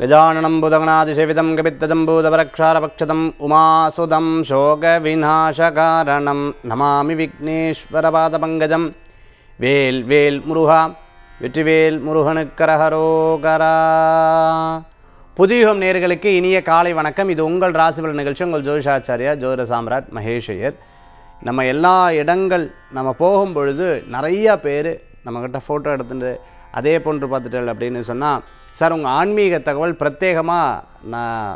गजाननं बुदगणातिसेवितं कपित्तजम्बूदवरक्षारपक्षतम् उमासुदं शोकविनाशकारणं नमामि विघ्नेश्वरपादपङ्कजं வேல் வேல் முருகா வெற்றிவேல் முருகனுக்கரஹரோகரா புதியுகம் நேர்களுக்கு இனிய காலை வணக்கம் இது உங்கள் ராசிபல நிகழ்ச்சி உங்கள் ஜோதிஷாச்சாரியா ஜோதிட சாம்ராட் மகேஷ் ஐயர் நம்ம எல்லா இடங்கள் நம்ம போகும் பொழுது நிறைய பேர் நம்மக்கிட்ட ஃபோட்டோ எடுத்துட்டு அதே போன்று பார்த்துட்டல் அப்படின்னு சொன்னால் சார் உங்கள் ஆன்மீக தகவல் பிரத்யேகமாக நான்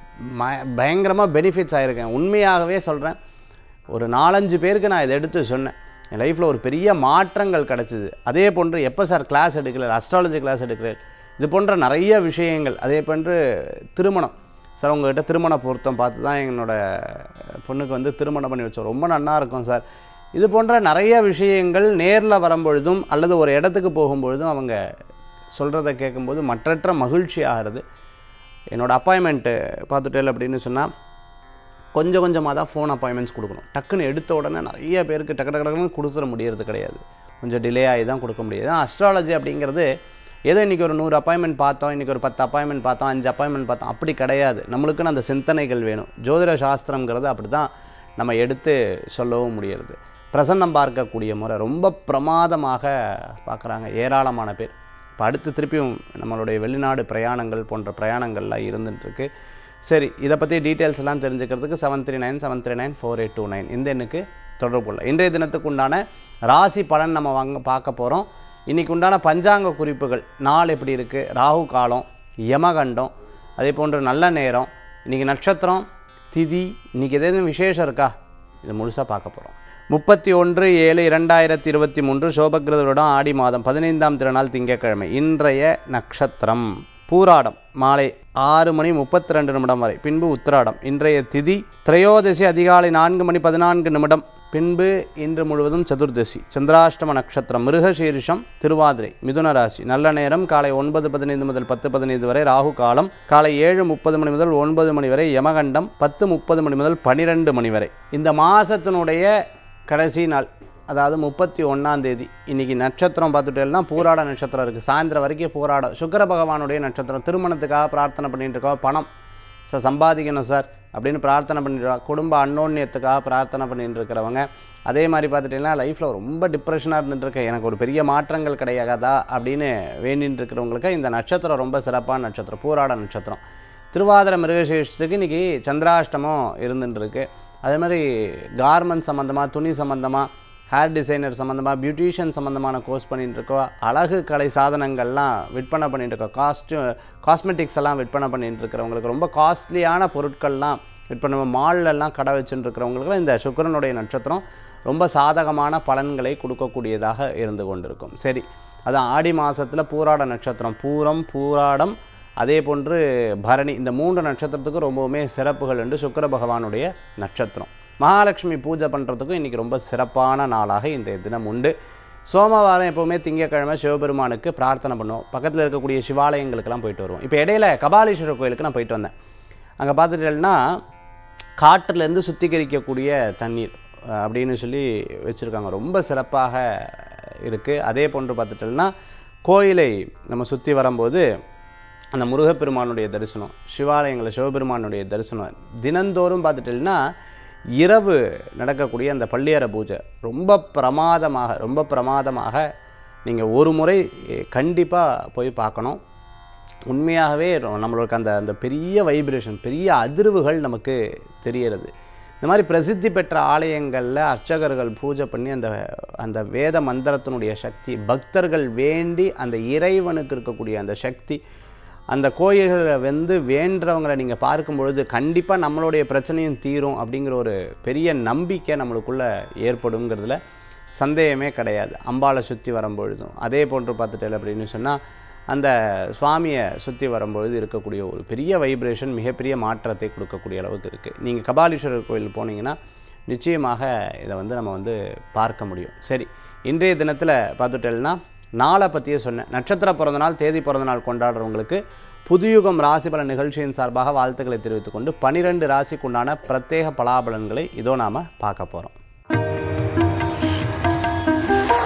ம பயங்கரமாக பெனிஃபிட்ஸ் ஆகிருக்கேன் உண்மையாகவே சொல்கிறேன் ஒரு நாலஞ்சு பேருக்கு நான் இதை எடுத்து சொன்னேன் என் லைஃப்பில் ஒரு பெரிய மாற்றங்கள் கிடச்சிது அதே போன்று எப்போ சார் கிளாஸ் எடுக்கல அஸ்ட்ராலஜி கிளாஸ் எடுக்கிறேன் இது போன்ற நிறைய விஷயங்கள் அதே போன்று திருமணம் சார் உங்கள்கிட்ட திருமண பொருத்தம் பார்த்து தான் என்னோட பொண்ணுக்கு வந்து திருமணம் பண்ணி வச்சோம் ரொம்ப நல்லா இருக்கும் சார் இது போன்ற நிறைய விஷயங்கள் நேரில் வரும்பொழுதும் அல்லது ஒரு இடத்துக்கு போகும்பொழுதும் அவங்க சொல்கிறத கேட்கும்போது மற்றற்ற மகிழ்ச்சி ஆகிறது என்னோடய அப்பாயின்மெண்ட்டு பார்த்துட்டேன் அப்படின்னு சொன்னால் கொஞ்சம் கொஞ்சமாக தான் ஃபோன் அப்பாயின்மெண்ட்ஸ் கொடுக்கணும் டக்குன்னு எடுத்த உடனே நிறைய பேருக்கு டக்கு டக்கு டக்குன்னு கொடுத்துட முடியறது கிடையாது கொஞ்சம் டிலே ஆகி தான் கொடுக்க முடியாது அஸ்ட்ராலஜி அப்படிங்கிறது ஏதோ இன்றைக்கி ஒரு நூறு அப்பாயின்மெண்ட் பார்த்தோம் இன்றைக்கி ஒரு பத்து அப்பாயின்மெண்ட் பார்த்தோம் அஞ்சு அப்பாயின்மெண்ட் பார்த்தோம் அப்படி கிடையாது நம்மளுக்குன்னு அந்த சிந்தனைகள் வேணும் ஜோதிட சாஸ்திரங்கிறது அப்படி தான் நம்ம எடுத்து சொல்லவும் முடியறது பிரசன்னம் பார்க்கக்கூடிய முறை ரொம்ப பிரமாதமாக பார்க்குறாங்க ஏராளமான பேர் இப்போ அடுத்து திருப்பியும் நம்மளுடைய வெளிநாடு பிரயாணங்கள் போன்ற பிரயாணங்கள்லாம் இருந்துகிட்ருக்கு சரி இதை பற்றி டீட்டெயில்ஸ் எல்லாம் தெரிஞ்சுக்கிறதுக்கு seven three nine seven three nine four eight two nine இந்த எண்ணுக்கு தொடர்பு கொள்ள இன்றைய தினத்துக்கு உண்டான ராசி பலன் நம்ம வாங்க பார்க்க போகிறோம் இன்றைக்கி உண்டான பஞ்சாங்க குறிப்புகள் நாள் எப்படி இருக்குது ராகு காலம் யமகண்டம் அதே போன்று நல்ல நேரம் இன்றைக்கி நட்சத்திரம் திதி இன்றைக்கி எதுவும் விசேஷம் இருக்கா இதை முழுசாக பார்க்க போகிறோம் முப்பத்தி ஒன்று ஏழு இரண்டாயிரத்தி இருபத்தி மூன்று சோபகிருதருடன் ஆடி மாதம் பதினைந்தாம் திருநாள் திங்கட்கிழமை இன்றைய நட்சத்திரம் பூராடம் மாலை ஆறு மணி முப்பத்தி ரெண்டு நிமிடம் வரை பின்பு உத்திராடம் இன்றைய திதி திரையோதசி அதிகாலை நான்கு மணி பதினான்கு நிமிடம் பின்பு இன்று முழுவதும் சதுர்தசி சந்திராஷ்டம நட்சத்திரம் மிருகசீரிஷம் திருவாதிரை மிதுன ராசி நல்ல நேரம் காலை ஒன்பது பதினைந்து முதல் பத்து பதினைந்து வரை ராகு காலம் காலை ஏழு முப்பது மணி முதல் ஒன்பது மணி வரை யமகண்டம் பத்து முப்பது மணி முதல் பனிரெண்டு மணி வரை இந்த மாதத்தினுடைய கடைசி நாள் அதாவது முப்பத்தி ஒன்றாம் தேதி இன்றைக்கி நட்சத்திரம் பார்த்துட்டேன்னா பூராட நட்சத்திரம் இருக்குது சாயந்தரம் வரைக்கும் பூராடம் சுக்கர பகவானுடைய நட்சத்திரம் திருமணத்துக்காக பிரார்த்தனை பண்ணிட்டு இருக்கோம் பணம் சார் சம்பாதிக்கணும் சார் அப்படின்னு பிரார்த்தனை பண்ணிட்டு குடும்ப அன்னோன்யத்துக்காக பிரார்த்தனை பண்ணிட்டு இருக்கிறவங்க அதே மாதிரி பார்த்துட்டிங்கன்னா லைஃப்பில் ரொம்ப டிப்ரெஷனாக இருந்துட்டு இருக்கேன் எனக்கு ஒரு பெரிய மாற்றங்கள் கிடையாதா அப்படின்னு வேண்டின்னு இருக்கிறவங்களுக்கு இந்த நட்சத்திரம் ரொம்ப சிறப்பான நட்சத்திரம் பூராட நட்சத்திரம் திருவாதிர மிருகசேஷத்துக்கு இன்றைக்கி சந்திராஷ்டமம் இருந்துட்டு இருக்கு அதே மாதிரி கார்மெண்ட் சம்மந்தமாக துணி சம்மந்தமாக ஹேர் டிசைனர் சம்மந்தமாக பியூட்டிஷியன் சம்மந்தமான கோர்ஸ் பண்ணிட்டு இருக்கோம் அழகு கலை சாதனங்கள்லாம் விற்பனை பண்ணிட்டு இருக்கோம் காஸ்டியூ காஸ்மெட்டிக்ஸ் எல்லாம் விற்பனை பண்ணிட்டு இருக்கிறவங்களுக்கு ரொம்ப காஸ்ட்லியான பொருட்கள்லாம் விற்பனை மால்லெல்லாம் கடை வச்சுட்டு இருக்கிறவங்களுக்கு இந்த சுக்கிரனுடைய நட்சத்திரம் ரொம்ப சாதகமான பலன்களை கொடுக்கக்கூடியதாக இருந்து கொண்டிருக்கும் சரி அதான் ஆடி மாதத்தில் பூராட நட்சத்திரம் பூரம் பூராடம் அதே போன்று பரணி இந்த மூன்று நட்சத்திரத்துக்கும் ரொம்பவுமே சிறப்புகள் என்று சுக்கிர பகவானுடைய நட்சத்திரம் மகாலட்சுமி பூஜை பண்ணுறதுக்கும் இன்றைக்கி ரொம்ப சிறப்பான நாளாக இந்த தினம் உண்டு சோமவாரம் எப்போவுமே திங்கக்கிழமை சிவபெருமானுக்கு பிரார்த்தனை பண்ணுவோம் பக்கத்தில் இருக்கக்கூடிய சிவாலயங்களுக்கெல்லாம் போயிட்டு வருவோம் இப்போ இடையில கபாலீஸ்வரர் கோயிலுக்கு நான் போயிட்டு வந்தேன் அங்கே பார்த்துட்டேன்னா காற்றுலேருந்து சுத்திகரிக்கக்கூடிய தண்ணீர் அஹ், அப்படின்னு சொல்லி வச்சுருக்காங்க ரொம்ப சிறப்பாக இருக்குது அதே போன்று பார்த்துட்டோம்னா கோயிலை நம்ம சுற்றி வரும்போது அந்த முருகப்பெருமானுடைய தரிசனம் சிவாலயங்களில் சிவபெருமானுடைய தரிசனம் தினந்தோறும் பார்த்துட்டீங்கன்னா இரவு நடக்கக்கூடிய அந்த பள்ளியற பூஜை ரொம்ப பிரமாதமாக ரொம்ப பிரமாதமாக நீங்கள் ஒரு முறை கண்டிப்பாக போய் பார்க்கணும் உண்மையாகவே ரொ- நம்மளுக்கு அந்த அந்த பெரிய வைப்ரேஷன் பெரிய அதிர்வுகள் நமக்கு தெரியறது இந்த மாதிரி பிரசித்தி பெற்ற ஆலயங்களில் அர்ச்சகர்கள் பூஜை பண்ணி அந்த அந்த வேத மந்திரத்தினுடைய சக்தி பக்தர்கள் வேண்டி அந்த இறைவனுக்கு இருக்கக்கூடிய அந்த சக்தி அந்த கோயில்களை வந்து வேண்டவங்களை நீங்கள் பார்க்கும் பொழுது கண்டிப்பாக நம்மளுடைய பிரச்சனையும் தீரும் அப்படிங்கிற ஒரு பெரிய நம்பிக்கை நம்மளுக்குள்ளே ஏற்படுங்கிறதுல சந்தேகமே கிடையாது அம்பாளை சுற்றி வரும்பொழுதும் அதே போன்று பார்த்துட்டேன் அப்படின்னு சொன்னால் அந்த சுவாமியை சுற்றி வரும்பொழுது இருக்கக்கூடிய ஒரு பெரிய வைப்ரேஷன் மிகப்பெரிய மாற்றத்தை கொடுக்கக்கூடிய அளவுக்கு இருக்குது நீங்கள் கபாலீஸ்வரர் கோயில் போனீங்கன்னா நிச்சயமாக இதை வந்து நம்ம வந்து பார்க்க முடியும் சரி இன்றைய தினத்தில் பார்த்துட்டேன்னா நாளை பற்றியே சொன்னேன் நட்சத்திர பிறந்த நாள் தேதி பிறந்த நாள் கொண்டாடுறவங்களுக்கு புதுயுகம் ராசி பலன் நிகழ்ச்சியின் சார்பாக வாழ்த்துக்களை தெரிவித்துக் கொண்டு பனிரெண்டு ராசிக்குண்டான பிரத்யேக பலாபலன்களை இதோ நாம் பார்க்க போகிறோம்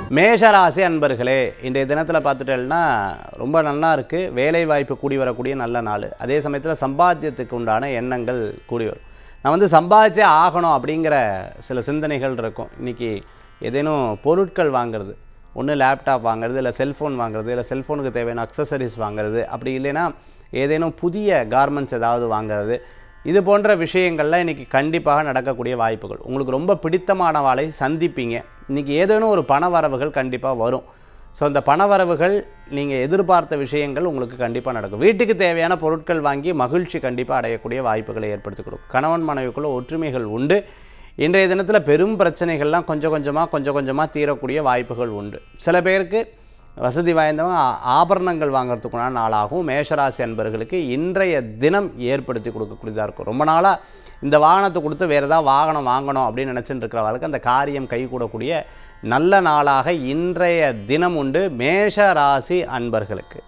மேஷராசி அன்பர்களே இன்றைய தினத்தில் பார்த்துட்டேன்னா ரொம்ப நல்லா இருக்குது வேலை வாய்ப்பு கூடி வரக்கூடிய நல்ல நாள் அதே சமயத்தில் சம்பாத்தியத்துக்கு உண்டான எண்ணங்கள் கூடி வரும் நான் வந்து சம்பாதிச்சே ஆகணும் அப்படிங்கிற சில சிந்தனைகள் இருக்கும் இன்றைக்கி ஏதேனும் பொருட்கள் வாங்குறது ஒன்று லேப்டாப் வாங்குறது இல்லை செல்ஃபோன் வாங்குறது இல்லை செல்ஃபோனுக்கு தேவையான அக்சசரிஸ் வாங்குறது அப்படி இல்லைன்னா ஏதேனும் புதிய கார்மெண்ட்ஸ் ஏதாவது வாங்குறது இது போன்ற விஷயங்கள்லாம் இன்றைக்கி கண்டிப்பாக நடக்கக்கூடிய வாய்ப்புகள் உங்களுக்கு ரொம்ப பிடித்தமானவாளை சந்திப்பீங்க இன்றைக்கி ஏதேனும் ஒரு பண வரவுகள் கண்டிப்பாக வரும் ஸோ அந்த பண வரவுகள் நீங்கள் எதிர்பார்த்த விஷயங்கள் உங்களுக்கு கண்டிப்பாக நடக்கும் வீட்டுக்கு தேவையான பொருட்கள் வாங்கி மகிழ்ச்சி கண்டிப்பாக அடையக்கூடிய வாய்ப்புகளை ஏற்படுத்தி கொடுக்கும் கணவன் மனைவிக்குள்ள ஒற்றுமைகள் உண்டு இன்றைய தினத்தில் பெரும் பிரச்சனைகள்லாம் கொஞ்சம் கொஞ்சமாக கொஞ்சம் கொஞ்சமாக தீரக்கூடிய வாய்ப்புகள் உண்டு சில பேருக்கு வசதி வாய்ந்தவங்க ஆ- ஆபரணங்கள் வாங்குறதுக்குண்டான நாளாகவும் மேஷராசி அன்பர்களுக்கு இன்றைய தினம் ஏற்படுத்தி கொடுக்கக்கூடியதாக இருக்கும் ரொம்ப நாளாக இந்த வாகனத்தை கொடுத்து வேறு ஏதாவது வாகனம் வாங்கணும் அப்படின்னு நினச்சிட்டு இருக்கிறவங்களுக்கு அந்த காரியம் கைகூடக்கூடிய நல்ல நாளாக இன்றைய தினம் உண்டு மேஷராசி அன்பர்களுக்கு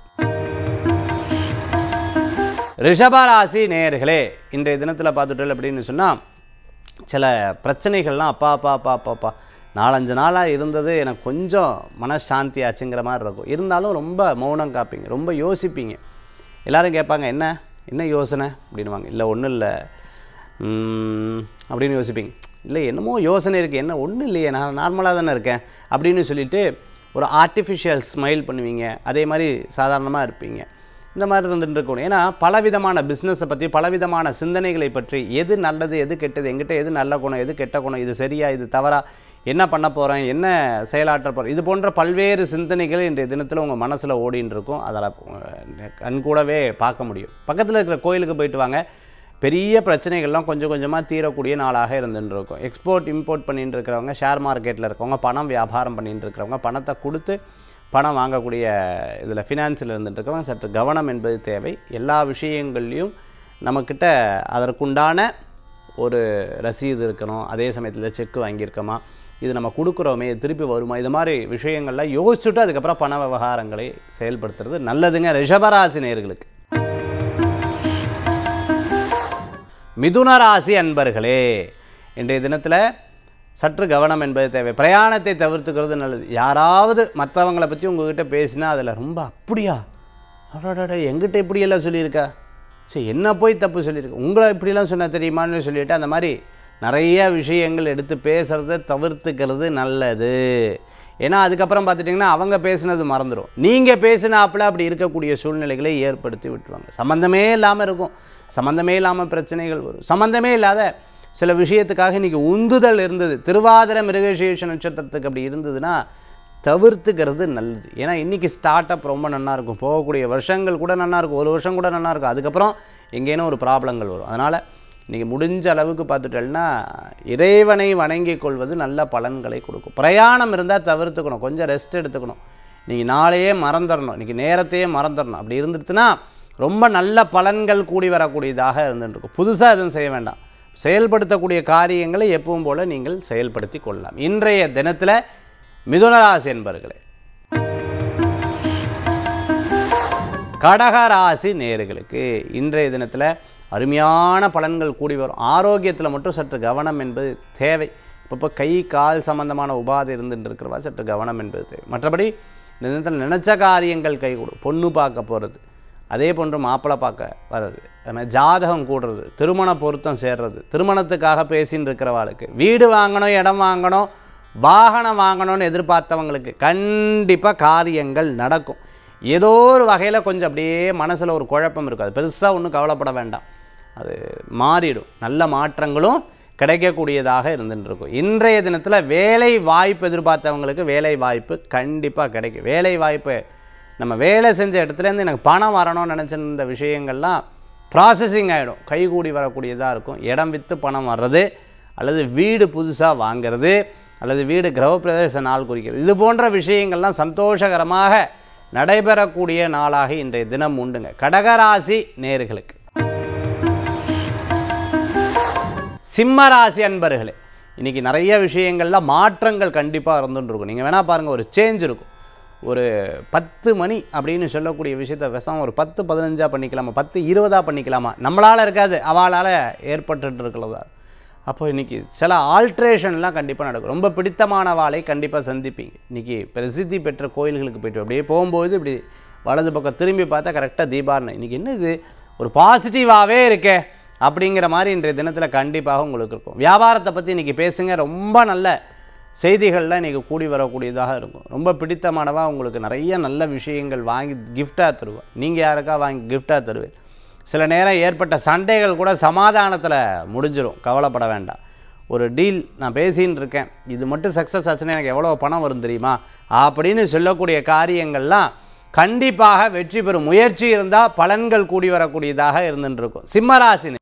ரிஷபராசி நேயர்களே இன்றைய தினத்தில் பார்த்துட்டோம் அப்படின்னு சொன்னால் சில பிரச்சனைகள்லாம் அப்பா அப்பா அப்பா அப்பா அப்பா நாலஞ்சு நாளாக இருந்தது எனக்கு கொஞ்சம் மனசாந்தி ஆச்சுங்கிற மாதிரி இருக்கும் இருந்தாலும் ரொம்ப மௌனம் காப்பீங்க ரொம்ப யோசிப்பீங்க எல்லாரும் கேட்பாங்க என்ன என்ன யோசனை அப்படின்னுவாங்க இல்லை ஒன்றும் இல்லை அப்படின்னு யோசிப்பீங்க இல்லை என்னமோ யோசனை இருக்குது என்ன ஒன்றும் இல்லையே நான் நார்மலாக தானே இருக்கேன் அப்படின்னு சொல்லிட்டு ஒரு ஆர்டிஃபிஷியல் ஸ்மைல் பண்ணுவீங்க அதே மாதிரி சாதாரணமாக இருப்பீங்க இந்த மாதிரி இருந்துட்டு இருக்கணும் ஏன்னா பலவிதமான பிஸ்னஸை பற்றி பலவிதமான சிந்தனைகளை பற்றி எது நல்லது எது கெட்டது எங்கிட்ட எது நல்ல குணம் எது கெட்ட குணம் இது சரியா இது தவறா என்ன பண்ண போகிறேன் என்ன செயலாற்ற போகிறேன் இது போன்ற பல்வேறு சிந்தனைகள் இன்றைய தினத்தில் உங்கள் மனசில் ஓடின்னு இருக்கும் அதில் கண் கூடவே பார்க்க முடியும் பக்கத்தில் இருக்கிற கோயிலுக்கு போயிட்டு வாங்க பெரிய பிரச்சனைகள்லாம் கொஞ்சம் கொஞ்சமாக தீரக்கூடிய நாளாக இருந்துட்டு இருக்கும் எக்ஸ்போர்ட் இம்போர்ட் பண்ணிட்டு இருக்கிறவங்க ஷேர் மார்க்கெட்டில் இருக்கவங்க பணம் வியாபாரம் பண்ணிட்டு இருக்கிறவங்க பணத்தை கொடுத்து பணம் வாங்கக்கூடிய இதில் ஃபினான்ஸில் இருந்துட்டு இருக்கவங்க சற்று கவனம் என்பது தேவை எல்லா விஷயங்கள்லையும் நம்மக்கிட்ட அதற்குண்டான ஒரு ரசீது இருக்கணும் அதே சமயத்தில் செக்கு வாங்கியிருக்கோமா இது நம்ம கொடுக்குறோமே இது திருப்பி வருமா இது மாதிரி விஷயங்கள்லாம் யோசிச்சுட்டு அதுக்கப்புறம் பண விவகாரங்களை செயல்படுத்துறது நல்லதுங்க ரிஷபராசி நேயர்களுக்கு மிதுன ராசி அன்பர்களே இன்றைய தினத்தில் சற்று கவனம் என்பது தேவை பிரயாணத்தை தவிர்த்துக்கிறது நல்லது யாராவது மற்றவங்களை பற்றி உங்ககிட்ட பேசினா அதில் ரொம்ப அப்படியா அடடட எங்கிட்ட இப்படியெல்லாம் சொல்லியிருக்கா சரி என்ன போய் தப்பு சொல்லியிருக்க உங்களை இப்படிலாம் சொன்ன தெரியுமான்னு சொல்லிட்டு அந்த மாதிரி நிறைய விஷயங்கள் எடுத்து பேசுகிறத தவிர்த்துக்கிறது நல்லது ஏன்னா அதுக்கப்புறம் பார்த்துட்டிங்கன்னா அவங்க பேசுனது மறந்துடும் நீங்கள் பேசினாப்புல அப்படி இருக்கக்கூடிய சூழ்நிலைகளை ஏற்படுத்தி விட்டுருவாங்க சம்மந்தமே இல்லாமல் இருக்கும் சம்மந்தமே இல்லாமல் பிரச்சனைகள் வரும் சம்மந்தமே இல்லாத சில விஷயத்துக்காக இன்றைக்கி உந்துதல் இருந்தது திருவாதிர மிருகசேஷ நட்சத்திரத்துக்கு அப்படி இருந்ததுன்னா தவிர்த்துக்கிறது நல்லது ஏன்னா இன்றைக்கி ஸ்டார்ட் அப் ரொம்ப நல்லா இருக்கும் போகக்கூடிய வருஷங்கள் கூட நல்லா இருக்கும் ஒரு வருஷம் கூட நல்லா இருக்கும் அதுக்கப்புறம் எங்கேனும் ஒரு ப்ராப்ளங்கள் வரும் அதனால் இன்றைக்கி முடிஞ்ச அளவுக்கு பார்த்துட்டேன்னா இறைவனை வணங்கிக் கொள்வது நல்ல பலன்களை கொடுக்கும் பிரயாணம் இருந்தால் தவிர்த்துக்கணும் கொஞ்சம் ரெஸ்ட் எடுத்துக்கணும் இன்றைக்கி நாளையே மறந்துடணும் இன்றைக்கி நேரத்தையே மறந்துடணும் அப்படி இருந்துட்டுனா ரொம்ப நல்ல பலன்கள் கூடி வரக்கூடியதாக இருந்துட்டு இருக்கும் புதுசாக எதுவும் செய்ய வேண்டாம் செயல்படுத்தக்கூடிய காரியங்களை எப்பவும் போல நீங்கள் செயல்படுத்தி கொள்ளலாம் இன்றைய தினத்தில் மிதுனராசி என்பர்களே கடகராசி நேர்களுக்கு இன்றைய தினத்தில் அருமையான பலன்கள் கூடி வரும் ஆரோக்கியத்தில் மட்டும் சற்று கவனம் என்பது தேவை இப்போ கை கால் சம்பந்தமான உபாதை இருந்துட்டு இருக்கிறவா சற்று கவனம் என்பது தேவை மற்றபடி இந்த தினத்தில் நினச்ச காரியங்கள் கைகூடும் பொண்ணு பார்க்க போகிறது அதே போன்று மாப்பிள்ளை பார்க்க வர்றது அது மாதிரி ஜாதகம் கூடுறது திருமண பொருத்தம் சேர்றது திருமணத்துக்காக பேசின்னு இருக்கிறவாளுக்கு வீடு வாங்கணும் இடம் வாங்கணும் வாகனம் வாங்கணும்னு எதிர்பார்த்தவங்களுக்கு கண்டிப்பாக காரியங்கள் நடக்கும் ஏதோ ஒரு வகையில் கொஞ்சம் அப்படியே மனசில் ஒரு குழப்பம் இருக்கும் அது பெருசாக ஒன்றும் கவலைப்பட வேண்டாம் அது மாறிடும் நல்ல மாற்றங்களும் கிடைக்கக்கூடியதாக இருந்துட்டு இருக்கும் இன்றைய தினத்தில் வேலை வாய்ப்பு எதிர்பார்த்தவங்களுக்கு வேலை வாய்ப்பு கண்டிப்பாக கிடைக்கும் வேலை வாய்ப்பு நம்ம வேலை செஞ்ச இடத்துலேருந்து எனக்கு பணம் வரணும்னு நினச்சிருந்த விஷயங்கள்லாம் ப்ராசஸிங் ஆகிடும் கைகூடி வரக்கூடியதாக இருக்கும் இடம் விற்று பணம் வர்றது அல்லது வீடு புதுசாக வாங்கிறது அல்லது வீடு கிரகப்பிரவேச நாள் குறிக்கிறது இது போன்ற விஷயங்கள்லாம் சந்தோஷகரமாக நடைபெறக்கூடிய நாளாக இன்றைய தினம் உண்டுங்க கடகராசி நேர்களுக்கு சிம்மராசி அன்பர்களே இன்றைக்கி நிறைய விஷயங்கள்ல மாற்றங்கள் கண்டிப்பாக இருந்துட்டு இருக்கும் நீங்கள் வேணால் பாருங்கள் ஒரு சேஞ்ச் இருக்கும் ஒரு பத்து மணி அப்படின்னு சொல்லக்கூடிய விஷயத்த விஷம் ஒரு பத்து பதினஞ்சா பண்ணிக்கலாமா பத்து இருபதா பண்ணிக்கலாமா நம்மளால் இருக்காது அவளால் ஏற்பட்டுட்டு இருக்கிறதா அப்போ இன்றைக்கி சில ஆல்ட்ரேஷன்லாம் கண்டிப்பாக நடக்கும் ரொம்ப பிடித்தமான வாளை கண்டிப்பாக சந்திப்பீங்க இன்றைக்கி பிரசித்தி பெற்ற கோயில்களுக்கு போயிட்டு அப்படியே போகும்போது இப்படி வலது பக்கம் திரும்பி பார்த்தா கரெக்டாக தீபாரணை இன்றைக்கி என்ன இது ஒரு பாசிட்டிவாகவே இருக்கே அப்படிங்கிற மாதிரி இன்றைய தினத்தில் கண்டிப்பாக உங்களுக்கு இருக்கும் வியாபாரத்தை பற்றி இன்றைக்கி பேசுங்க ரொம்ப நல்ல செய்திகள்லாம் இன்றைக்கி கூடி வரக்கூடியதாக இருக்கும் ரொம்ப பிடித்தமானவா உங்களுக்கு நிறைய நல்ல விஷயங்கள் வாங்கி கிஃப்டாக தருவேன் நீங்கள் யாருக்கா வாங்கி கிஃப்டாக தருவேன் சில நேரம் ஏற்பட்ட சண்டைகள் கூட சமாதானத்தில் முடிஞ்சிடும் கவலைப்பட வேண்டாம் ஒரு டீல் நான் பேசின்னு இருக்கேன் இது மட்டும் சக்ஸஸ் ஆச்சுன்னா எனக்கு எவ்வளோ பணம் வரும் தெரியுமா அப்படின்னு சொல்லக்கூடிய காரியங்கள்லாம் கண்டிப்பாக வெற்றி பெறும் முயற்சி இருந்தால் பலன்கள் கூடி வரக்கூடியதாக இருந்துட்டு இருக்கும் சிம்மராசி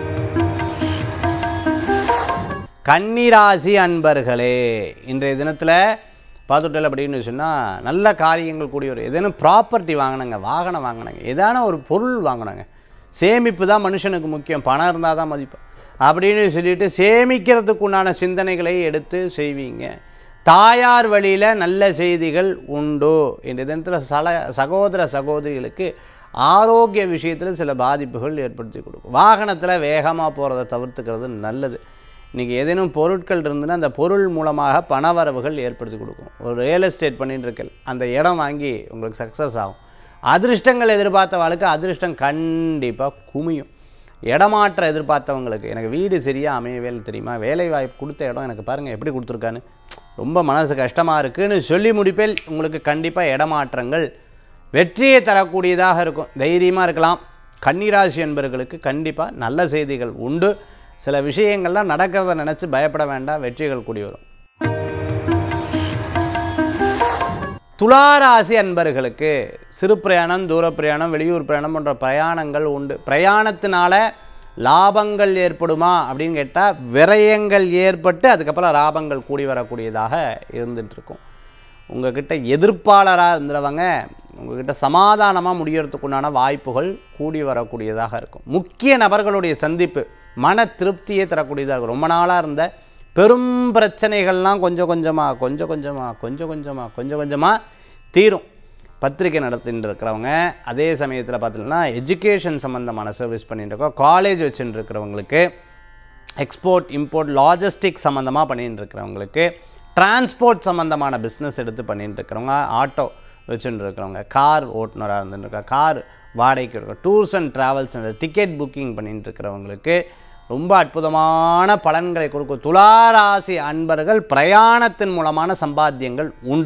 கன்னிராசி அன்பர்களே இன்றைய தினத்தில் பார்த்துட்டல் அப்படின்னு சொன்னால் நல்ல காரியங்கள் கூடி வரும் ஏதேனும் ப்ராப்பர்ட்டி வாங்கினங்க வாகனம் வாங்கினங்க ஏதான ஒரு பொருள் வாங்கினங்க சேமிப்பு தான் மனுஷனுக்கு முக்கியம் பணம் இருந்தால் தான் மதிப்பு அப்படின்னு சொல்லிட்டு சேமிக்கிறதுக்கு உண்டான சிந்தனைகளை எடுத்து செய்வீங்க தாயார் வழியில் நல்ல செய்திகள் உண்டு இன்றைய தினத்தில் சல சகோதர சகோதரிகளுக்கு ஆரோக்கிய விஷயத்தில் சில பாதிப்புகள் ஏற்படுத்தி கொடுக்கும் வாகனத்தில் வேகமாக போகிறத தவிர்த்துக்கிறது நல்லது இன்றைக்கி ஏதேனும் பொருட்கள் இருந்துன்னா அந்த பொருள் மூலமாக பணவரவுகள் ஏற்படுத்தி கொடுக்கும் ஒரு ரியல் எஸ்டேட் பண்ணிட்டு இருக்கல் அந்த இடம் வாங்கி உங்களுக்கு சக்ஸஸ் ஆகும் அதிர்ஷ்டங்கள் எதிர்பார்த்தவங்களுக்கு அதிர்ஷ்டம் கண்டிப்பாக குமியும் இடமாற்றம் எதிர்பார்த்தவங்களுக்கு எனக்கு வீடு சரியாக அமையவே இல்லை தெரியுமா வேலை வாய்ப்பு கொடுத்த இடம் எனக்கு பாருங்கள் எப்படி கொடுத்துருக்கான்னு ரொம்ப மனசு கஷ்டமாக இருக்குன்னு சொல்லி முடிப்பில் உங்களுக்கு கண்டிப்பாக இடமாற்றங்கள் வெற்றியை தரக்கூடியதாக இருக்கும் தைரியமாக இருக்கலாம் கன்னிராசி என்பவர்களுக்கு கண்டிப்பாக நல்ல செய்திகள் உண்டு சில விஷயங்கள்லாம் நடக்கிறத நினச்சி பயப்பட வேண்டாம் வெற்றிகள் கூடி வரும் துளாராசி அன்பர்களுக்கு சிறு பிரயாணம் தூர பிரயாணம் வெளியூர் பிரயாணம் போன்ற பிரயாணங்கள் உண்டு பிரயாணத்தினால லாபங்கள் ஏற்படுமா அப்படின்னு கேட்டால் விரயங்கள் ஏற்பட்டு அதுக்கப்புறம் லாபங்கள் கூடி வரக்கூடியதாக இருந்துட்டு இருக்கும் உங்ககிட்ட எதிர்ப்பாளராக இருந்தவங்க உங்ககிட்ட சமாதானமாக முடியறதுக்குண்டான வாய்ப்புகள் கூடி வரக்கூடியதாக இருக்கும் முக்கிய நபர்களுடைய சந்திப்பு மன திருப்தியை தரக்கூடியதாக இருக்கும் ரொம்ப நாளாக இருந்த பெரும் பிரச்சனைகள்லாம் கொஞ்சம் கொஞ்சமாக கொஞ்சம் கொஞ்சமாக கொஞ்சம் கொஞ்சமாக கொஞ்சம் கொஞ்சமாக தீரும் பத்திரிக்கை நடத்தின்னு இருக்கிறவங்க அதே சமயத்தில் பார்த்தீங்கன்னா எஜுகேஷன் சம்மந்தமான சர்வீஸ் பண்ணிட்டு இருக்கோம் காலேஜ் வச்சுட்டு இருக்கிறவங்களுக்கு எக்ஸ்போர்ட் இம்போர்ட் லாஜிஸ்டிக் சம்மந்தமாக பண்ணிட்டு இருக்கிறவங்களுக்கு டிரான்ஸ்போர்ட் சம்மந்தமான பிஸ்னஸ் எடுத்து பண்ணிட்டு இருக்கிறவங்க ஆட்டோ வச்சுட்டு இருக்கிறவங்க கார் ஓட்டுநராக இருந்துருக்கா கார் வாடகைக்கு இருக்க tours and travels ticket booking பண்ணிட்டு இருக்கிறவங்களுக்கு ரொம்ப அற்புதமான பலன்களை கொடுக்கும் துளாராசி அன்பர்கள் பிரயாணத்தின் மூலமான சம்பாத்தியங்கள் உண்டு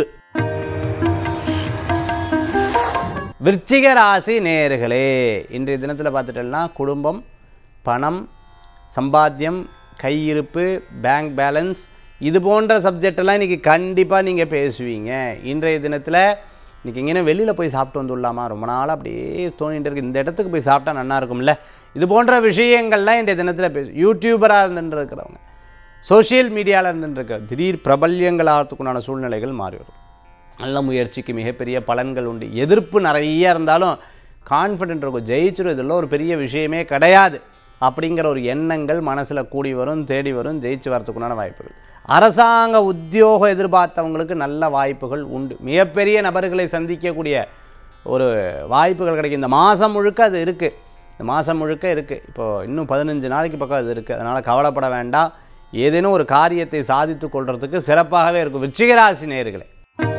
விருச்சிக ராசி நேயர்களே இன்றைய தினத்தில் பார்த்துட்டோம்னா குடும்பம் பணம் சம்பாத்தியம் கையிருப்பு பேங்க் பேலன்ஸ் இது போன்ற சப்ஜெக்டெல்லாம் இன்றைக்கி கண்டிப்பாக நீங்கள் பேசுவீங்க இன்றைய தினத்தில் இன்றைக்கி எங்கேனா வெளியில் போய் சாப்பிட்டு வந்துடலாமா ரொம்ப நாளாக அப்படியே தோணிட்டு இருக்கு இந்த இடத்துக்கு போய் சாப்பிட்டா நல்லா இருக்கும்ல இது போன்ற விஷயங்கள்லாம் இன்றைய தினத்தில் பேசு யூடியூபராக இருந்துட்டு இருக்கிறவங்க சோஷியல் மீடியாவில் இருந்துட்டு இருக்க திடீர் பிரபல்யங்கள் ஆகிறதுக்குண்டான சூழ்நிலைகள் மாறி வரும் நல்ல முயற்சிக்கு மிகப்பெரிய பலன்கள் உண்டு எதிர்ப்பு நிறைய இருந்தாலும் கான்ஃபிடென்ட் இருக்கும் ஜெயிச்சிடும் இதெல்லாம் ஒரு பெரிய விஷயமே கிடையாது அப்படிங்கிற ஒரு எண்ணங்கள் மனசில் கூடி வரும் தேடி வரும் ஜெயிச்சு வரத்துக்குண்டான வாய்ப்புகள் அரசாங்க உத்தியோகம் எதிர்பார்த்தவங்களுக்கு நல்ல வாய்ப்புகள் உண்டு மிகப்பெரிய நபர்களை சந்திக்கக்கூடிய ஒரு வாய்ப்புகள் கிடைக்கும் இந்த மாதம் முழுக்க அது இருக்குது இந்த மாதம் முழுக்க இருக்குது இப்போது இன்னும் பதினஞ்சு நாளைக்கு பக்கம் அது இருக்குது அதனால் கவலைப்பட வேண்டாம் ஏதேனும் ஒரு காரியத்தை சாதித்து கொள்றதுக்கு சிறப்பாகவே இருக்கும் விருச்சிகராசி நேயர்களே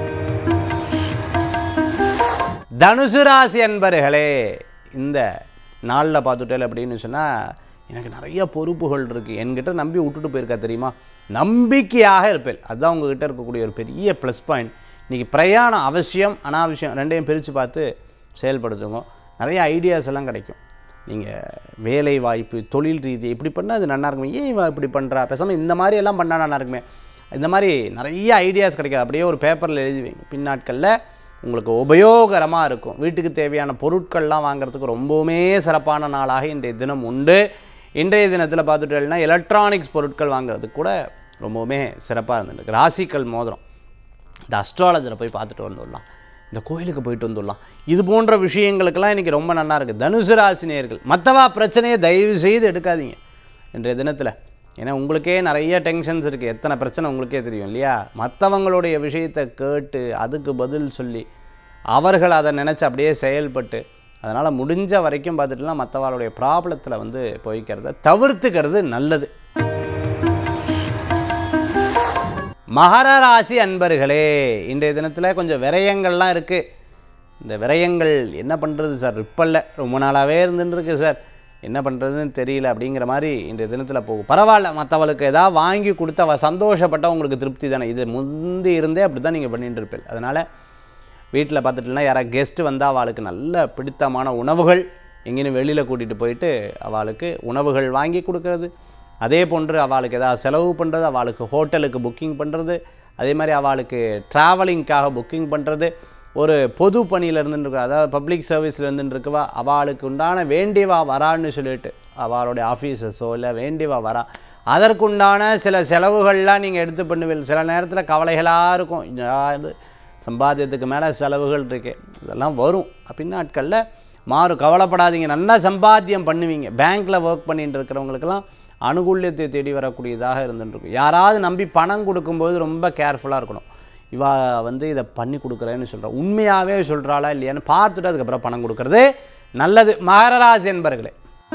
தனுசு ராசி அன்பர்களே இந்த நாளில் பார்த்துட்டேன் அப்படின்னு சொன்னால் எனக்கு நிறைய பொறுப்புகள் இருக்குது என்கிட்ட நம்பி விட்டுட்டு போயிருக்கா தெரியுமா நம்பிக்கையாக இருப்பேன் அதுதான் உங்ககிட்ட இருக்கக்கூடிய ஒரு பெரிய ப்ளஸ் பாயிண்ட் இன்றைக்கி பிரயாணம் அவசியம் அனாவசியம் ரெண்டையும் பிரித்து பார்த்து செயல்படுத்துங்க நிறைய ஐடியாஸ் எல்லாம் கிடைக்கும் நீங்கள் வேலை வாய்ப்பு தொழில் ரீதி இப்படி பண்ணால் அது நல்லா இருக்குமே ஏன் இவன் இப்படி பண்ணுறா பேசாமல் இந்த மாதிரி எல்லாம் பண்ணால் நல்லா இருக்குமே இந்த மாதிரி நிறைய ஐடியாஸ் கிடைக்கும் அப்படியே ஒரு பேப்பரில் எழுதி வைங்க பின்னாட்களில் உங்களுக்கு உபயோகரமாக இருக்கும் வீட்டுக்கு தேவையான பொருட்கள்லாம் வாங்குறதுக்கு ரொம்பவுமே சிறப்பான நாளாக இன்றைய தினம் உண்டு இன்றைய தினத்தில் பார்த்துட்டோம்னா எலக்ட்ரானிக்ஸ் பொருட்கள் வாங்குறதுக்கு கூட ரொம்பவுமே சிறப்பாக இருந்துருக்கு ராசிக்கல் மோதிரம் இந்த அஸ்ட்ராலஜரை போய் பார்த்துட்டு வந்துடலாம் இந்த கோயிலுக்கு போயிட்டு வந்துடலாம் இது போன்ற விஷயங்களுக்கெல்லாம் இன்றைக்கி ரொம்ப நல்லா இருக்குது தனுசு ராசினியர்கள் மற்றவா பிரச்சனையை தயவு செய்து எடுக்காதீங்க இன்றைய தினத்தில் ஏன்னா உங்களுக்கே நிறைய டென்ஷன்ஸ் இருக்குது எத்தனை பிரச்சனை உங்களுக்கே தெரியும் இல்லையா மற்றவங்களுடைய விஷயத்தை கேட்டு அதுக்கு பதில் சொல்லி அவர்கள் அதை நினச்சி அப்படியே செயல்பட்டு அதனால் முடிஞ்ச வரைக்கும் பார்த்துட்டுலாம் மற்றவர்களுடைய ப்ராப்ளத்தில் வந்து போய்க்கிறத தவிர்த்துக்கிறது நல்லது மகர ராசி அன்பர்களே இன்றைய தினத்தில் கொஞ்சம் விரயங்கள்லாம் இருக்குது இந்த விரயங்கள் என்ன பண்ணுறது சார் ரிப்பல்ல ரொம்ப நாளாகவே இருந்துருக்கு சார் என்ன பண்ணுறதுன்னு தெரியல அப்படிங்கிற மாதிரி இன்றைய தினத்தில் போகும் பரவாயில்ல மற்றவளுக்கு ஏதாவது வாங்கி கொடுத்து அவள் சந்தோஷப்பட்ட உங்களுக்கு திருப்தி தானே இது முந்தி இருந்தே அப்படி தான் நீங்கள் பண்ணிட்டு இருப்பீங்க அதனால் வீட்டில் பார்த்துட்டுனா யாராவது கெஸ்ட்டு வந்தால் அவளுக்கு நல்ல பிடித்தமான உணவுகள் எங்கேயும் வெளியில் கூட்டிகிட்டு போயிட்டு அவளுக்கு உணவுகள் வாங்கி கொடுக்கறது அதே போன்று அவளுக்கு ஏதாவது செலவு பண்ணுறது அவளுக்கு ஹோட்டலுக்கு புக்கிங் பண்ணுறது அதே மாதிரி அவளுக்கு ட்ராவலிங்க்காக புக்கிங் பண்ணுறது ஒரு பொது பணியில் இருந்துட்டு அதாவது பப்ளிக் சர்வீஸில் இருந்துட்டு இருக்கவா அவளுக்கு உண்டான வேண்டியவா வரான்னு சொல்லிட்டு அவளுடைய ஆஃபீஸஸோ இல்லை வேண்டியவா வரா அதற்குண்டான சில செலவுகள்லாம் நீங்கள் எடுத்து பண்ணுவீங்க சில நேரத்தில் கவலைகளாக இருக்கும் இதா இது சம்பாத்தியத்துக்கு மேலே செலவுகள் இருக்கு இதெல்லாம் வரும் பின்னாட்களில் மாறும் கவலைப்படாதீங்க நல்லா சம்பாத்தியம் பண்ணுவீங்க பேங்க்கில் ஒர்க் பண்ணிட்டு இருக்கிறவங்களுக்கெல்லாம் அனுகூல்யத்தை தேடி வரக்கூடியதாக இருந்துருக்கும் யாராவது நம்பி பணம் கொடுக்கும்போது ரொம்ப கேர்ஃபுல்லாக இருக்கணும் இவா வந்து இதை பண்ணி கொடுக்குறேன்னு சொல்கிறா உண்மையாகவே சொல்கிறாளா இல்லையான்னு பார்த்துட்டு அதுக்கப்புறம் பணம் கொடுக்கறது நல்லது மகரராசி என்பர்களே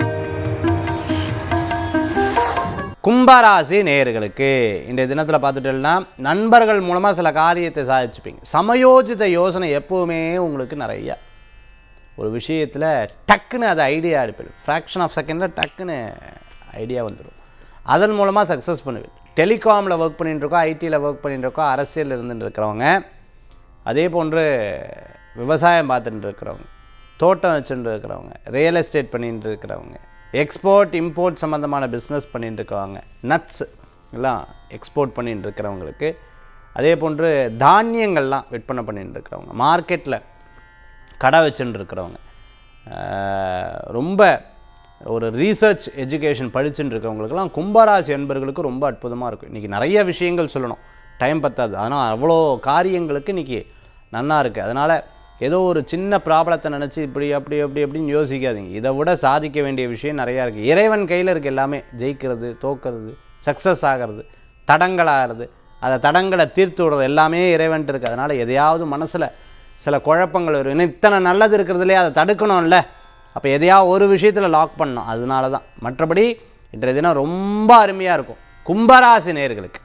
கும்பராசி நேயர்களுக்கு இன்றைய தினத்தில் பார்த்துட்டோம்னா நண்பர்கள் மூலமாக சில காரியத்தை சாதிச்சுப்பீங்க சமயோஜித யோசனை எப்போவுமே உங்களுக்கு நிறைய ஒரு விஷயத்தில் டக்குன்னு அது ஐடியா எடுப்பீங்க ஃப்ராக்ஷன் ஆஃப் செகண்டில் டக்குன்னு ஐடியா வந்துடும் அதன் மூலமாக சக்ஸஸ் பண்ணுவீங்க டெலிகாமில் ஒர்க் பண்ணிட்டு இருக்கோம் ஐடியில் ஒர்க் பண்ணிட்டு இருக்கோம் அரசியல் இருந்துட்டு இருக்கிறவங்க அதே போன்று விவசாயம் பார்த்துட்டு இருக்கிறவங்க தோட்டம் வச்சுட்டு இருக்கிறவங்க ரியல் எஸ்டேட் பண்ணிட்டு இருக்கிறவங்க எக்ஸ்போர்ட் இம்போர்ட் சம்மந்தமான பிஸ்னஸ் பண்ணிட்டு இருக்கவங்க நட்ஸ் எல்லாம் எக்ஸ்போர்ட் பண்ணிட்டு இருக்கிறவங்களுக்கு அதே போன்று தானியங்கள்லாம் விற்பனை பண்ணிட்டு இருக்கிறவங்க மார்க்கெட்டில் கடை வச்சுட்டு இருக்கிறவங்க ஆஹ், ரொம்ப ஒரு ரீசர்ச் எஜுகேஷன் படிச்சுட்டு இருக்கிறவங்களுக்கெல்லாம் கும்பராசி என்பர்களுக்கு ரொம்ப அற்புதமாக இருக்கும் இன்றைக்கி நிறைய விஷயங்கள் சொல்லணும் டைம் பத்தாது ஆனால் அவ்வளோ காரியங்களுக்கு இன்றைக்கி நன்னா இருக்குது அதனால் ஏதோ ஒரு சின்ன ப்ராப்ளத்தை நினச்சி இப்படி அப்படி அப்படி அப்படின்னு யோசிக்காதீங்க இதை விட சாதிக்க வேண்டிய விஷயம் நிறையா இருக்குது இறைவன் கையில் இருக்குது எல்லாமே ஜெயிக்கிறது தோக்கிறது சக்ஸஸ் ஆகிறது தடங்களாகிறது அதை தடங்களை தீர்த்து விடுறது எல்லாமே இறைவன்ட்டு இருக்குது அதனால் எதையாவது மனசில் சில குழப்பங்கள் வரும் இன்னும் இத்தனை நல்லது இருக்கிறதுலே அதை தடுக்கணும்ல அப்போ எதையாவது ஒரு விஷயத்தில் லாக் பண்ணணும் அதனால தான் மற்றபடி இன்றைய தினம் ரொம்ப அருமையாக இருக்கும் கும்பராசி நேர்களுக்கு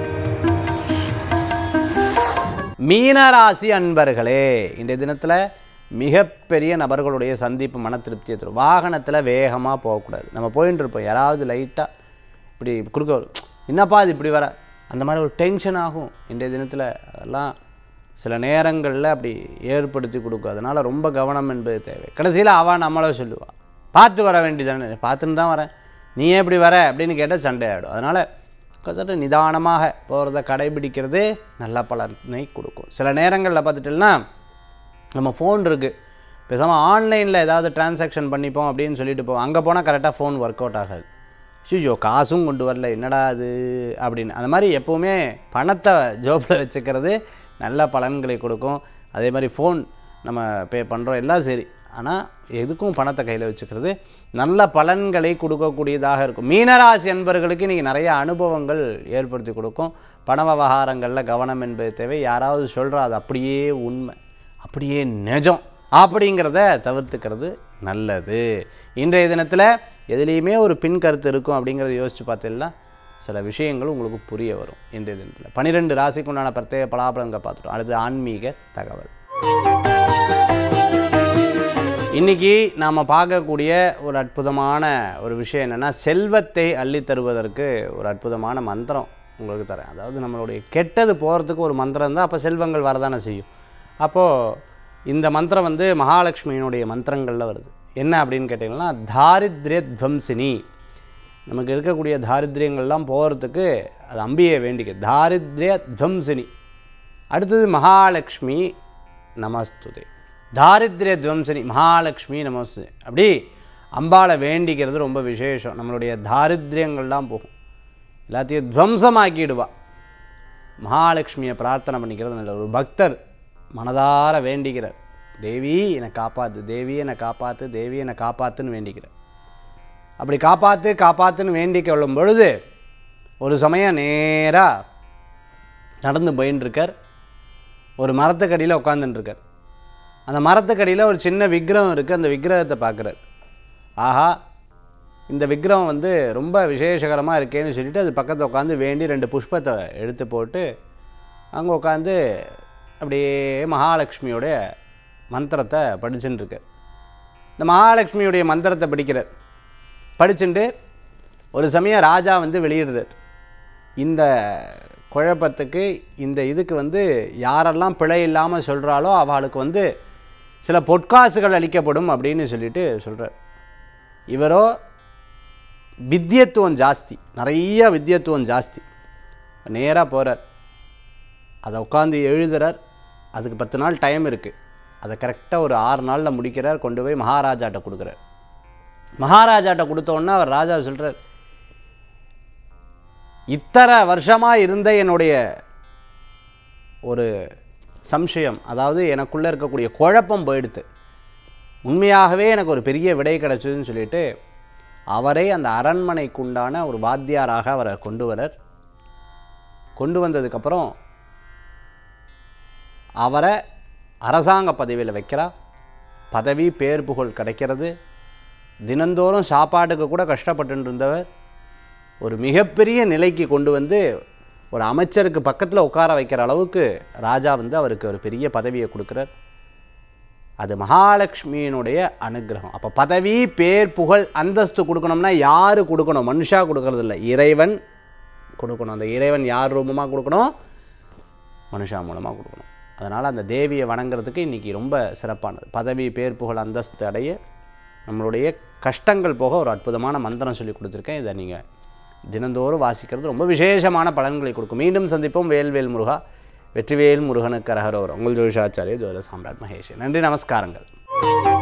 மீனராசி அன்பர்களே இன்றைய தினத்தில் மிகப்பெரிய நபர்களுடைய சந்திப்பு மன திருப்தியை தரும் வாகனத்தில் வேகமாக போகக்கூடாது நம்ம போயின்னு இருப்போம் யாராவது லைட்டாக இப்படி கொடுக்க வரும். என்னப்பா இது இப்படி வர அந்த மாதிரி ஒரு டென்ஷன் ஆகும் இன்றைய தினத்தில் அதெல்லாம் சில நேரங்களில் அப்படி ஏற்படுத்தி கொடுக்கும் அதனால் ரொம்ப கவனம் என்பது தேவை கடைசியில் அவள் நம்மளை சொல்லுவாள் பார்த்து வர வேண்டியதானே பார்த்துன்னு தான் வரேன் நீ ஏன் இப்படி வர அப்படின்னு கேட்டால் சண்டை ஆகிடும் அதனால் சற்று நிதானமாக போகிறத கடைபிடிக்கிறது நல்ல பலனை கொடுக்கும் சில நேரங்களில் பார்த்துட்டோம்னா நம்ம ஃபோன் இருக்குது பேசாமல் ஆன்லைனில் ஏதாவது டிரான்சாக்ஷன் பண்ணிப்போம் அப்படின்னு சொல்லிட்டு போவோம் அங்கே போனால் கரெக்டாக ஃபோன் ஒர்க் அவுட் ஆகாது ஐயோ காசும் கொண்டு வரல என்னடா அது அப்படின்னு அந்த மாதிரி எப்போவுமே பணத்தை ஜோப்பில் வச்சுக்கிறது நல்ல பலன்களை கொடுக்கும் அதே மாதிரி ஃபோன் நம்ம பே பண்ணுறோம் எல்லாம் சரி ஆனால் எதுக்கும் பணத்தை கையில் வச்சுக்கிறது நல்ல பலன்களை கொடுக்கக்கூடியதாக இருக்கும் மீனராசி என்பவர்களுக்கு இன்றைக்கி நிறைய அனுபவங்கள் ஏற்படுத்தி கொடுக்கும் பண விவகாரங்களில் கவனம் என்பது தேவை யாராவது சொல்கிறா அது அப்படியே உண்மை அப்படியே நிஜம் அப்படிங்கிறத தவிர்த்துக்கிறது நல்லது இன்றைய தினத்தில் எதுலேயுமே ஒரு பின் கருத்து இருக்கும் அப்படிங்கிறத யோசித்து பார்த்தீங்கன்னா சில விஷயங்கள் உங்களுக்கு புரிய வரும் இன்றைய தினத்தில் பன்னிரெண்டு ராசிக்கு உண்டான பிரத்யேக பலாபலங்களை பார்த்துட்டோம் அடுத்து ஆன்மீக தகவல் இன்னைக்கு நாம் பார்க்கக்கூடிய ஒரு அற்புதமான ஒரு விஷயம் என்னென்னா செல்வத்தை அள்ளித் தருவதற்கு ஒரு அற்புதமான மந்திரம் உங்களுக்கு தரேன் அதாவது நம்மளுடைய கெட்டது போகிறதுக்கு ஒரு மந்திரம் தான் அப்போ செல்வங்கள் வரதானே செய்யும் அப்போது இந்த மந்திரம் வந்து மகாலட்சுமியினுடைய மந்திரங்களில் வருது என்ன அப்படின்னு கேட்டிங்கன்னா தாரித்ரிய துவம்சினி நமக்கு இருக்கக்கூடிய தாரித்ரியங்கள்லாம் போகிறதுக்கு அது அம்பியை வேண்டிக்க தாரித்ரிய துவம்சினி அடுத்தது மகாலட்சுமி நமஸ்துதே தாரித்ரிய துவம்சனி மகாலட்சுமி நமஸ்துதே அப்படி அம்பாளை வேண்டிக்கிறது ரொம்ப விசேஷம் நம்மளுடைய தாரித்ரியங்கள்லாம் போகும் எல்லாத்தையும் துவம்சமாக்கிடுவா மகாலட்சுமியை பிரார்த்தனை பண்ணிக்கிறது நல்ல ஒரு பக்தர் மனதார வேண்டிக்கிறார் தேவி என்னை காப்பாத்து தேவி என்னை காப்பாத்து தேவி என்னை காப்பாத்துன்னு வேண்டிக்கிறார் அப்படி காப்பாத்து காப்பாத்துன்னு வேண்டிக் கொள்ளும் பொழுது ஒரு சமயம் நேராக நடந்து போயின்னு இருக்கார் ஒரு மரத்துக்கடியில் உட்காந்துட்டு இருக்கார் அந்த மரத்துக்கடியில் ஒரு சின்ன விக்கிரகம் இருக்குது அந்த விக்கிரகத்தை பார்க்குறார் ஆஹா இந்த விக்கிரகம் வந்து ரொம்ப விசேஷகரமாக இருக்கேன்னு சொல்லிட்டு அது பக்கத்தில் உட்காந்து வேண்டி ரெண்டு புஷ்பத்தை எடுத்து போட்டு அங்கே உட்காந்து அப்படியே மகாலட்சுமியோடைய மந்திரத்தை படிச்சுட்டு இருக்கு இந்த மகாலட்சுமியுடைய மந்திரத்தை படிக்கிறார் படிச்சுட்டு ஒரு சமயம் ராஜா வந்து வெளியிடுறார் இந்த குழப்பத்துக்கு இந்த இதுக்கு வந்து யாரெல்லாம் பிழை இல்லாமல் சொல்கிறாலோ அவளுக்கு வந்து சில பொற்காசுகள் அளிக்கப்படும் அப்படின்னு சொல்லிட்டு சொல்கிறார் இவரோ வித்தியத்துவம் ஜாஸ்தி நிறைய வித்தியத்துவம் ஜாஸ்தி நேராக போகிறார் அதை உட்காந்து எழுதுறார் அதுக்கு பத்து நாள் டைம் இருக்குது அதை கரெக்டாக ஒரு ஆறு நாளில் முடிக்கிறார் கொண்டு போய் மகாராஜாட்ட கொடுக்குறார் மகாராஜாட்ட கொடுத்தோன்னே அவர் ராஜா சொல்கிறார் இத்தனை வருஷமாக இருந்த என்னுடைய ஒரு சம்சயம் அதாவது எனக்குள்ளே இருக்கக்கூடிய குழப்பம் போயிடுத்து உண்மையாகவே எனக்கு ஒரு பெரிய விடை கிடச்சதுன்னு சொல்லிட்டு அவரை அந்த அரண்மனைக்குண்டான ஒரு வாத்தியாராக அவரை கொண்டு வரார் கொண்டு வந்ததுக்கப்புறம் அவரை அரசாங்க பதவியில் வைக்கிறா பதவி பேர் புகழ் கிடைக்கிறது தினந்தோறும் சாப்பாட்டுக்கு கூட கஷ்டப்பட்டு இருந்தவர் ஒரு மிகப்பெரிய நிலைக்கு கொண்டு வந்து ஒரு அமைச்சருக்கு பக்கத்தில் உட்கார வைக்கிற அளவுக்கு ராஜா வந்து அவருக்கு ஒரு பெரிய பதவியை கொடுக்குறார் அது மகாலட்சுமியினுடைய அனுகிரகம் அப்போ பதவி பேர் புகழ் அந்தஸ்து கொடுக்கணும்னா யார் கொடுக்கணும் மனுஷா கொடுக்கறது இல்லை இறைவன் கொடுக்கணும் அந்த இறைவன் யார் ரூபமாக கொடுக்கணும் மனுஷா மூலமாக கொடுக்கணும் அதனால் அந்த தேவியை வணங்குறதுக்கு இன்றைக்கி ரொம்ப சிறப்பானது பதவி பேர் புகழ் அந்தஸ்து அடைய நம்மளுடைய கஷ்டங்கள் போக ஒரு அற்புதமான மந்திரம் சொல்லி கொடுத்துருக்கேன் இதை நீங்கள் தினந்தோறும் வாசிக்கிறது ரொம்ப விசேஷமான பலன்களை கொடுக்கும் மீண்டும் சந்திப்போம் வேல்வேல் முருகா வெற்றிவேல் முருகனுக்கு அரகரோர் உங்கள் ஜோதிஷாச்சாரிய ஜோத சாம்ராட் மகேஷ் நன்றி நமஸ்காரங்கள்